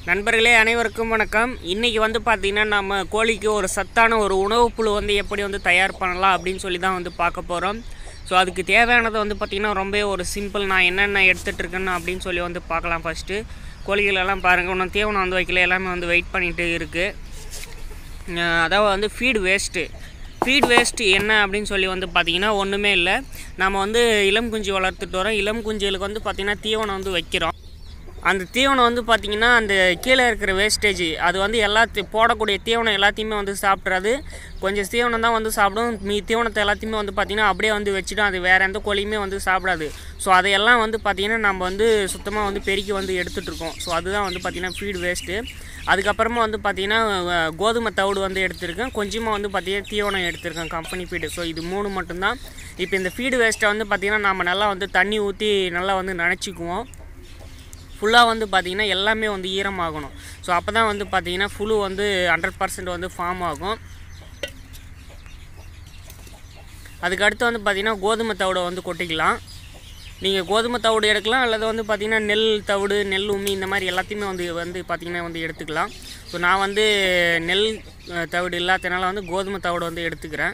நண்பர்களே அனைவருக்கும் வணக்கம் இன்றைக்கி வந்து பார்த்திங்கன்னா நம்ம கோழிக்கு ஒரு சத்தான ஒரு உணவுப் புழு வந்து எப்படி வந்து தயார் பண்ணலாம் அப்படின்னு சொல்லி தான் வந்து பார்க்க போகிறோம் ஸோ அதுக்கு தேவையானது வந்து பார்த்திங்கன்னா ரொம்ப ஒரு சிம்பிள் நான் என்னென்ன எடுத்துகிட்டு இருக்கேன்னு அப்படின்னு சொல்லி வந்து பார்க்கலாம் ஃபஸ்ட்டு கோழிகள் எல்லாம் பாருங்கள் இன்னும் தீவனம் வந்து வைக்கல எல்லாமே வந்து வெயிட் பண்ணிகிட்டு இருக்குது அதாவது வந்து ஃபீடு வேஸ்ட்டு ஃபீட் வேஸ்ட் என்ன அப்படின்னு சொல்லி வந்து பார்த்தீங்கன்னா ஒன்றுமே இல்லை நம்ம வந்து இளம் குஞ்சு வளர்த்துட்டு வரோம் இளம் குஞ்சுகளுக்கு வந்து பார்த்திங்கன்னா தீவனம் வந்து வைக்கிறோம் அந்த தீவனம் வந்து பார்த்திங்கன்னா அந்த கீழே இருக்கிற வேஸ்டேஜ் அது வந்து எல்லாத்தையும் போடக்கூடிய தீவனம் எல்லாத்தையுமே வந்து சாப்பிட்றாது கொஞ்சம் தீவனம் தான் வந்து சாப்பிடும் மீ தீவனத்தை எல்லாத்தையுமே வந்து பார்த்திங்கன்னா அப்படியே வந்து வச்சுடும் அது வேறு எந்த கோழியுமே வந்து சாப்பிடாது ஸோ அதையெல்லாம் வந்து பார்த்திங்கன்னா நம்ம வந்து சுத்தமாக வந்து பெருக்கி வந்து எடுத்துகிட்டு இருக்கோம் ஸோ அதுதான் வந்து பார்த்திங்கன்னா ஃபீட் வேஸ்ட்டு அதுக்கப்புறமா வந்து பார்த்திங்கன்னா அஹ், கோதுமை தவிடு வந்து எடுத்திருக்கேன் கொஞ்சமாக வந்து பார்த்திங்கன்னா தீவனம் எடுத்திருக்கேன் கம்பெனி ஃபீடு ஸோ இது மூணு மட்டும்தான் இப்போ இந்த ஃபீடு வேஸ்ட்டை வந்து பார்த்திங்கன்னா நம்ம நல்லா வந்து தண்ணி ஊற்றி நல்லா வந்து நனைச்சிக்குவோம் ஃபுல்லாக வந்து பார்த்திங்கன்னா எல்லாமே வந்து ஈரமாகணும் ஸோ அப்போ தான் வந்து பார்த்திங்கன்னா ஃபுல்லு வந்து ஹண்ட்ரட் பர்சன்ட் வந்து ஃபார்ம் ஆகும் அதுக்கு அடுத்து வந்து பார்த்திங்கன்னா கோதுமை தவிடை வந்து கொட்டிக்கலாம் நீங்கள் கோதுமை தவிடு எடுக்கலாம் அல்லது வந்து பார்த்திங்கன்னா நெல் தவிடு நெல் உமி இந்த மாதிரி எல்லாத்தையுமே வந்து வந்து பார்த்திங்கன்னா வந்து எடுத்துக்கலாம் ஸோ நான் வந்து நெல் அஹ், தவிடு இல்லாதனால வந்து கோதுமை தவிடு வந்து எடுத்துக்கிறேன்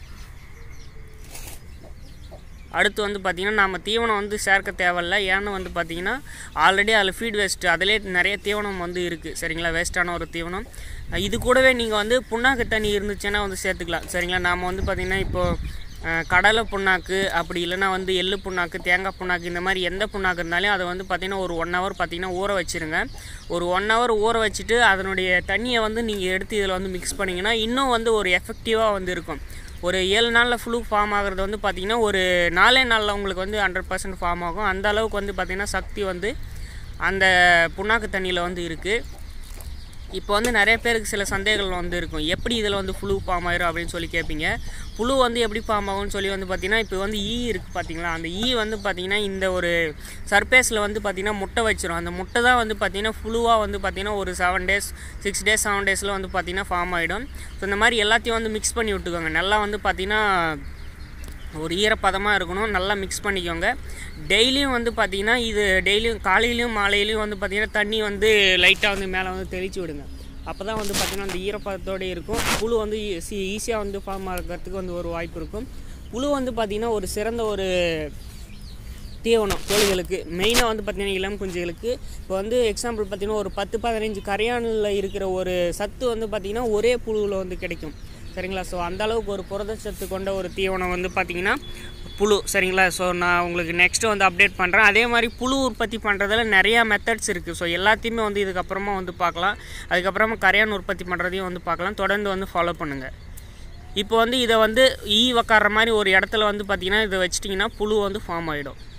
அடுத்து வந்து பார்த்திங்கன்னா நம்ம தீவனம் வந்து சேர்க்க தேவையில்ல ஏன்னு வந்து பார்த்திங்கன்னா ஆல்ரெடி அதில் ஃபீட் வேஸ்ட்டு அதிலே நிறைய தீவனம் வந்து இருக்குது சரிங்களா வேஸ்ட்டான ஒரு தீவனம் இது கூடவே நீங்கள் வந்து புண்ணாக்கு தண்ணி இருந்துச்சுன்னா வந்து சேர்த்துக்கலாம் சரிங்களா நாம் வந்து பார்த்திங்கன்னா இப்போது அஹ், கடலை புண்ணாக்கு அப்படி இல்லைன்னா வந்து எள்ளு புண்ணாக்கு தேங்காய் புண்ணாக்கு இந்த மாதிரி எந்த புண்ணாக்கு இருந்தாலும் அதை வந்து பார்த்திங்கன்னா ஒரு ஒன் ஹவர் பார்த்திங்கன்னா ஊற வச்சுருங்க ஒரு ஒன் ஹவர் ஊற வச்சுட்டு அதனுடைய தண்ணியை வந்து நீங்கள் எடுத்து இதில் வந்து மிக்ஸ் பண்ணிங்கன்னா இன்னும் வந்து ஒரு எஃபெக்டிவாக வந்து இருக்கும் ஒரு ஏழு நாளில் ஃப்ளூ ஃபார்ம் ஆகிறது வந்து பார்த்திங்கன்னா ஒரு நாலே நாளில் உங்களுக்கு வந்து ஹண்ட்ரட் பர்சன்ட் ஃபார்ம் ஆகும் அந்த அளவுக்கு வந்து பார்த்திங்கன்னா சக்தி வந்து அந்த புண்ணாக்கு தண்ணியில் வந்து இருக்குது இப்போ வந்து நிறைய பேருக்கு சில சந்தேகங்கள் வந்து இருக்கும் எப்படி இதில் வந்து புழு ஃபார்ம் ஆயிரும் அப்படின்னு சொல்லி கேட்பீங்க புழு வந்து எப்படி ஃபார்ம் ஆகும்னு சொல்லி வந்து பார்த்தீங்கன்னா இப்போ வந்து ஈ இருக்குது பார்த்தீங்களா அந்த ஈ வந்து பார்த்தீங்கன்னா இந்த ஒரு சர்பேஸில் வந்து பார்த்தீங்கன்னா முட்டை வச்சிரும் அந்த முட்டை தான் வந்து பார்த்தீங்கன்னா புழுவாக வந்து பார்த்தீங்கன்னா ஒரு seven days six days seven டேஸில் வந்து பார்த்தீங்கன்னா ஃபார்ம் ஆகிடும் ஸோ இந்த மாதிரி எல்லாத்தையும் வந்து மிக்ஸ் பண்ணி விட்டுக்கோங்க நல்லா வந்து பார்த்தீங்கன்னா ஒரு ஈரப்பதமாக இருக்கணும் நல்லா மிக்ஸ் பண்ணிக்கோங்க டெய்லியும் வந்து பார்த்திங்கன்னா இது டெய்லியும் காலையிலையும் மாலையிலையும் வந்து பார்த்திங்கன்னா தண்ணி வந்து லைட்டாக வந்து மேலே வந்து தெளித்து விடுங்க அப்போ தான் வந்து பார்த்திங்கன்னா அந்த ஈரப்பதத்தோடு இருக்கும் புழு வந்து ஈஸியாக வந்து ஃபார்ம் ஆகிறதுக்கு வந்து ஒரு வாய்ப்பு இருக்கும் புழு வந்து பார்த்திங்கன்னா ஒரு சிறந்த ஒரு தீவனம் கோழிகளுக்கு மெயினாக வந்து பார்த்திங்கன்னா இளம் குஞ்சுகளுக்கு இப்போ வந்து எக்ஸாம்பிள் பார்த்திங்கன்னா ஒரு பத்து பதினஞ்சு கரையானில் இருக்கிற ஒரு சத்து வந்து பார்த்திங்கன்னா ஒரே புழுவில் வந்து கிடைக்கும் சரிங்களா ஸோ அந்த அளவுக்கு ஒரு புரதச்சத்து கொண்ட ஒரு தீவனம் வந்து பார்த்திங்கன்னா புழு சரிங்களா ஸோ நான் உங்களுக்கு நெக்ஸ்ட்டு வந்து அப்டேட் பண்ணுறேன் அதே மாதிரி புழு உற்பத்தி பண்ணுறதுல நிறையா மெத்தட்ஸ் இருக்குது ஸோ எல்லாத்தையுமே வந்து இதுக்கப்புறமா வந்து பார்க்கலாம் அதுக்கப்புறமா கரையான் உற்பத்தி பண்ணுறதையும் வந்து பார்க்கலாம் தொடர்ந்து வந்து ஃபாலோ பண்ணுங்கள் இப்போ வந்து இதை வந்து ஈ உக்கார மாதிரி ஒரு இடத்துல வந்து பார்த்திங்கன்னா இதை வச்சிட்டிங்கன்னா புழு வந்து ஃபார்ம் ஆகிடும்